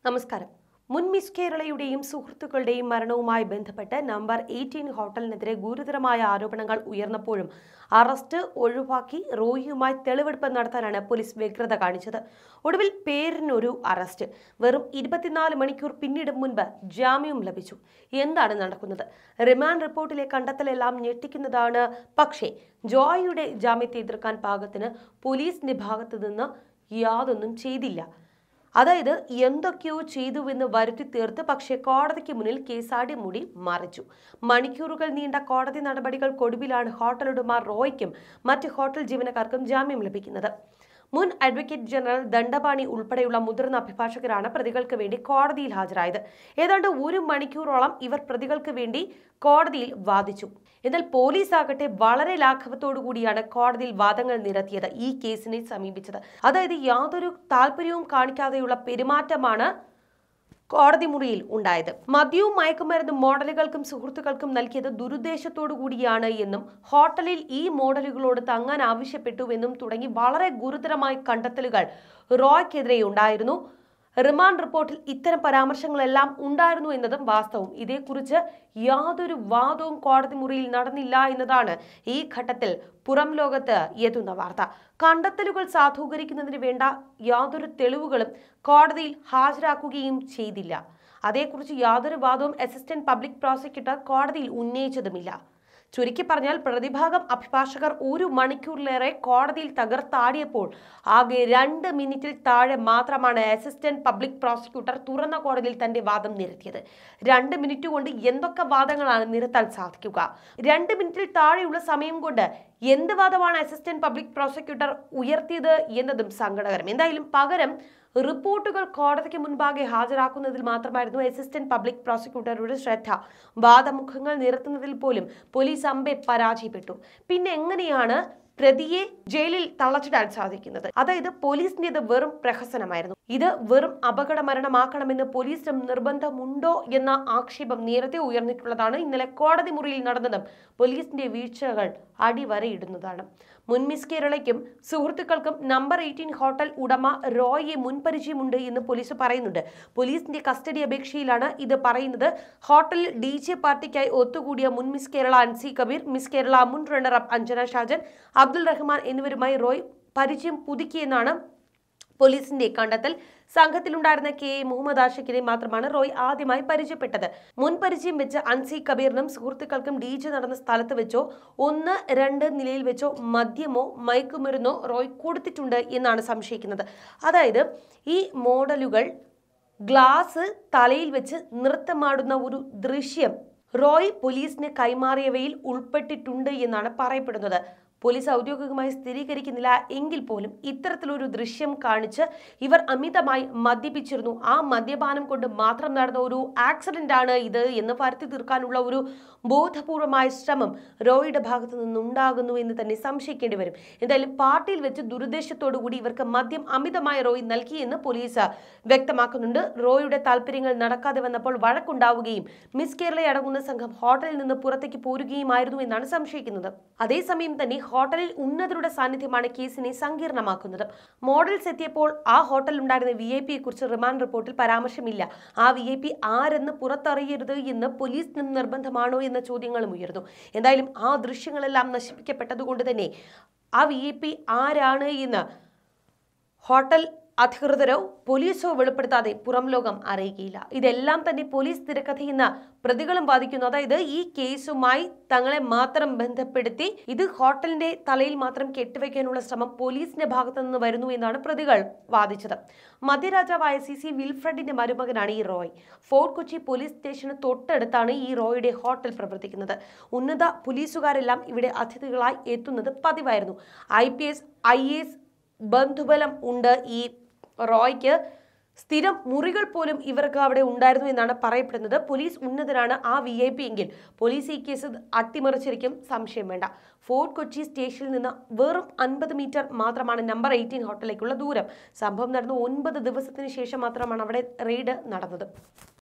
നമസ്കാരം മുൻ മിസ് കേരളയുടെയും സുഹൃത്തുക്കളുടെയും മരണവുമായി ബന്ധപ്പെട്ട് നമ്പർ എയ്റ്റീൻ ഹോട്ടലിനെതിരെ ഗുരുതരമായ ആരോപണങ്ങൾ ഉയർന്നപ്പോഴും അറസ്റ്റ് ഒഴിവാക്കി റോയിയുമായി തെളിവെടുപ്പ് നടത്താനാണ് പോലീസ് വ്യഗ്രത കാണിച്ചത് ഒടുവിൽ പേരിനൊരു അറസ്റ്റ് വെറും ഇരുപത്തിനാല് മണിക്കൂർ പിന്നീട് മുൻപ് ജാമ്യവും ലഭിച്ചു എന്താണ് നടക്കുന്നത് റിമാൻഡ് റിപ്പോർട്ടിലെ കണ്ടെത്തലെല്ലാം ഞെട്ടിക്കുന്നതാണ് പക്ഷേ ജോയിയുടെ ജാമ്യത്തെ എതിർക്കാൻ പാകത്തിന് പോലീസിന്റെ ഭാഗത്തു നിന്ന് യാതൊന്നും ചെയ്തില്ല അതായത് എന്തൊക്കെയോ ചെയ്തുവെന്ന് വരുത്തി തീർത്ത് പക്ഷേ കോടതിക്ക് മുന്നിൽ കേസാടി മുടി മറിച്ചു മണിക്കൂറുകൾ നീണ്ട കോടതി നടപടികൾക്കൊടുവിലാണ് ഹോട്ടൽ ഉടമ റോയ്ക്കും മറ്റ് ഹോട്ടൽ ജീവനക്കാർക്കും ജാമ്യം ലഭിക്കുന്നത് മുൻ അഡ്വക്കേറ്റ് ജനറൽ ദണ്ഡപാണി ഉൾപ്പെടെയുള്ള മുതിർന്ന അഭിഭാഷകരാണ് പ്രതികൾക്ക് വേണ്ടി കോടതിയിൽ ഹാജരായത് ഏതാണ്ട് ഒരു മണിക്കൂറോളം ഇവർ പ്രതികൾക്ക് വേണ്ടി കോടതിയിൽ വാദിച്ചു എന്നാൽ പോലീസ് ആകട്ടെ വളരെ ലാഘവത്തോടു കൂടിയാണ് കോടതിയിൽ വാദങ്ങൾ നിരത്തിയത് ഈ കേസിനെ സമീപിച്ചത് അതായത് യാതൊരു താല്പര്യവും കാണിക്കാതെയുള്ള പെരുമാറ്റമാണ് കോടതി മുറിയിൽ ഉണ്ടായത് മദ്യവും മയക്കുമരുന്നും മോഡലുകൾക്കും സുഹൃത്തുക്കൾക്കും നൽകിയത് ദുരുദ്ദേശത്തോടു കൂടിയാണ് എന്നും ഹോട്ടലിൽ ഈ മോഡലുകളോട് തങ്ങാൻ ആവശ്യപ്പെട്ടുവെന്നും തുടങ്ങി വളരെ ഗുരുതരമായ കണ്ടെത്തലുകൾ റോയ്ക്കെതിരെ ഉണ്ടായിരുന്നു റിമാൻഡ് റിപ്പോർട്ടിൽ ഇത്തരം പരാമർശങ്ങളെല്ലാം ഉണ്ടായിരുന്നു എന്നതും വാസ്തവം ഇതേക്കുറിച്ച് യാതൊരു വാദവും കോടതി മുറിയിൽ നടന്നില്ല എന്നതാണ് ഈ ഘട്ടത്തിൽ പുറം ലോകത്ത് എത്തുന്ന വാർത്ത കണ്ടെത്തലുകൾ സാധൂകരിക്കുന്നതിന് വേണ്ട യാതൊരു തെളിവുകളും കോടതിയിൽ ഹാജരാക്കുകയും ചെയ്തില്ല അതേക്കുറിച്ച് യാതൊരു വാദവും അസിസ്റ്റന്റ് പബ്ലിക് പ്രോസിക്യൂട്ടർ കോടതിയിൽ ഉന്നയിച്ചതുമില്ല ചുരുക്കി പറഞ്ഞാൽ പ്രതിഭാഗം അഭിഭാഷകർ ഒരു മണിക്കൂറിലേറെ കോടതിയിൽ തകർത്താടിയപ്പോൾ ആകെ രണ്ട് മിനിറ്റിൽ താഴെ മാത്രമാണ് അസിസ്റ്റന്റ് പബ്ലിക് പ്രോസിക്യൂട്ടർ തുറന്ന കോടതിയിൽ തന്റെ വാദം നിരത്തിയത് രണ്ട് മിനിറ്റ് കൊണ്ട് എന്തൊക്കെ വാദങ്ങളാണ് നിരത്താൻ സാധിക്കുക രണ്ട് മിനിറ്റിൽ താഴെയുള്ള സമയം കൊണ്ട് എന്ത് വാദമാണ് അസിസ്റ്റന്റ് പബ്ലിക് പ്രോസിക്യൂട്ടർ ഉയർത്തിയത് എന്നതും സങ്കടകരം എന്തായാലും പകരം റിപ്പോർട്ടുകൾ കോടതിക്ക് മുൻപാകെ ഹാജരാക്കുന്നതിൽ മാത്രമായിരുന്നു അസിസ്റ്റന്റ് പബ്ലിക് പ്രോസിക്യൂട്ടറുടെ ശ്രദ്ധ വാദമുഖങ്ങൾ നിരത്തുന്നതിൽ പോലും പോലീസ് അമ്പെ പരാജയപ്പെട്ടു പിന്നെ എങ്ങനെയാണ് പ്രതിയെ ജയിലിൽ തളച്ചിടാൻ സാധിക്കുന്നത് അതായത് പോലീസിന്റേത് വെറും പ്രഹസനമായിരുന്നു ഇത് വെറും അപകട മരണമാക്കണമെന്ന് പോലീസിനും നിർബന്ധമുണ്ടോ എന്ന ആക്ഷേപം നേരത്തെ ഉയർന്നിട്ടുള്ളതാണ് ഇന്നലെ കോടതി മുറിയിൽ നടന്നതും പോലീസിന്റെ വീഴ്ചകൾ അടിവരയിടുന്നതാണ് മുൻ മിസ് കേരളയ്ക്കും സുഹൃത്തുക്കൾക്കും നമ്പർ എയ്റ്റീൻ ഹോട്ടൽ ഉടമ റോയെ മുൻപരിചയമുണ്ട് എന്ന് പോലീസ് പറയുന്നുണ്ട് പോലീസിന്റെ കസ്റ്റഡി അപേക്ഷയിലാണ് ഇത് പറയുന്നത് ഹോട്ടലിൽ ഡി ജെ പാർട്ടിക്കായി ഒത്തുകൂടിയ മുൻ മിസ് കേരള അൻസി കബീർ മിസ് കേരള മുൻ റണ്ണറപ്പ് അഞ്ജന ഷാജൻ അബ്ദുൾ റഹ്മാൻ എന്നിവരുമായി റോയ് പരിചയം പുതുക്കിയെന്നാണ് പോലീസിന്റെ കണ്ടെത്തൽ സംഘത്തിലുണ്ടായിരുന്ന കെ എ മുഹമ്മദ് ആഷിഖിനെ മാത്രമാണ് റോയ് ആദ്യമായി പരിചയപ്പെട്ടത് മുൻ പരിചയം വെച്ച് അൻസി കബീറിനും സുഹൃത്തുക്കൾക്കും ഡി ജെ നടന്ന സ്ഥലത്ത് വെച്ചോ ഒന്ന് രണ്ട് നിലയിൽ വെച്ചോ മദ്യമോ മയക്കുമരുന്നോ റോയ് കൊടുത്തിട്ടുണ്ട് എന്നാണ് സംശയിക്കുന്നത് അതായത് ഈ മോഡലുകൾ ഗ്ലാസ് തലയിൽ വെച്ച് നൃത്തമാടുന്ന ഒരു ദൃശ്യം റോയ് പോലീസിന് കൈമാറിയവയിൽ ഉൾപ്പെട്ടിട്ടുണ്ട് എന്നാണ് പറയപ്പെടുന്നത് പോലീസ് ഔദ്യോഗികമായി സ്ഥിരീകരിക്കുന്നില്ല എങ്കിൽ പോലും ഇത്തരത്തിലൊരു ദൃശ്യം കാണിച്ച് ഇവർ അമിതമായി മദ്യപിച്ചിരുന്നു ആ മദ്യപാനം കൊണ്ട് മാത്രം നടന്ന ഒരു ആക്സിഡന്റ് ആണ് ഇത് എന്ന് വരുത്തി തീർക്കാനുള്ള ഒരു ബോധപൂർവമായ ശ്രമം റോയുടെ ഭാഗത്തു നിന്നുണ്ടാകുന്നു എന്ന് തന്നെ സംശയിക്കേണ്ടി വരും എന്തായാലും പാർട്ടിയിൽ വെച്ച് ദുരുദ്ദേശത്തോടു കൂടി ഇവർക്ക് മദ്യം അമിതമായി റോയ് നൽകിയെന്ന് പോലീസ് വ്യക്തമാക്കുന്നുണ്ട് റോയുടെ താല്പര്യങ്ങൾ നടക്കാതെ വന്നപ്പോൾ വഴക്കുണ്ടാവുകയും മിസ് കേരള അടങ്ങുന്ന സംഘം ഹോട്ടലിൽ നിന്ന് പുറത്തേക്ക് പോരുകയുമായിരുന്നു എന്നാണ് സംശയിക്കുന്നത് അതേസമയം തന്നെ ഹോട്ടലിൽ ഉന്നതരുടെ സാന്നിധ്യമാണ് കേസിനെ സങ്കീർണമാക്കുന്നത് മോഡൽസ് എത്തിയപ്പോൾ ആ ഹോട്ടലിൽ ഉണ്ടായിരുന്ന വി ഐ പിയെ കുറിച്ച് റിമാൻഡ് റിപ്പോർട്ടിൽ പരാമർശമില്ല ആ വി ഐ പി ആരെന്ന് പുറത്തറിയരുത് എന്ന് പോലീസിന് നിർബന്ധമാണോ എന്ന ചോദ്യങ്ങളും ഉയർന്നു എന്തായാലും ആ ദൃശ്യങ്ങളെല്ലാം നശിപ്പിക്കപ്പെട്ടതുകൊണ്ട് തന്നെ ആ വി ഐ പി ആരാണ് എന്ന് ഹോട്ടൽ അധികൃതരോ പോലീസോ വെളിപ്പെടുത്താതെ പുറം ലോകം അറിയുകയില്ല ഇതെല്ലാം തന്നെ പോലീസ് തിരക്കഥയെന്ന പ്രതികളും വാദിക്കുന്നു അതായത് ഈ കേസുമായി തങ്ങളെ മാത്രം ബന്ധപ്പെടുത്തി ഇത് ഹോട്ടലിന്റെ തലയിൽ മാത്രം കെട്ടിവെക്കാനുള്ള ശ്രമം പോലീസിന്റെ ഭാഗത്തു നിന്ന് വരുന്നു എന്നാണ് പ്രതികൾ വാദിച്ചത് മധ്യരാജാവായ സി സി വിൽഫ്രഡിന്റെ മരുമകനാണ് ഈ റോയ് ഫോർട്ട് കൊച്ചി പോലീസ് സ്റ്റേഷന് തൊട്ടടുത്താണ് ഈ റോയുടെ ഹോട്ടൽ പ്രവർത്തിക്കുന്നത് ഉന്നത പോലീസുകാരെല്ലാം ഇവിടെ അതിഥികളായി എത്തുന്നത് പതിവായിരുന്നു I P S I S ബന്ധുബലം ഉണ്ട് ഈ റോയ്ക്ക് സ്ഥിരം മുറികൾ പോലും ഇവർക്ക് അവിടെ ഉണ്ടായിരുന്നു എന്നാണ് പറയപ്പെടുന്നത് പോലീസ് ഉന്നതരാണ് ആ വി ഐ പി എങ്കിൽ പോലീസ് ഈ കേസ് അട്ടിമറിച്ചിരിക്കും സംശയം വേണ്ട ഫോർട്ട് കൊച്ചി സ്റ്റേഷനിൽ നിന്ന് വെറും അൻപത് മീറ്റർ മാത്രമാണ് നമ്പർ എയ്റ്റീൻ ഹോട്ടലിലേക്കുള്ള ദൂരം സംഭവം നടന്ന് ഒൻപത് ദിവസത്തിന് ശേഷം മാത്രമാണ് അവിടെ റെയ്ഡ് നടന്നത്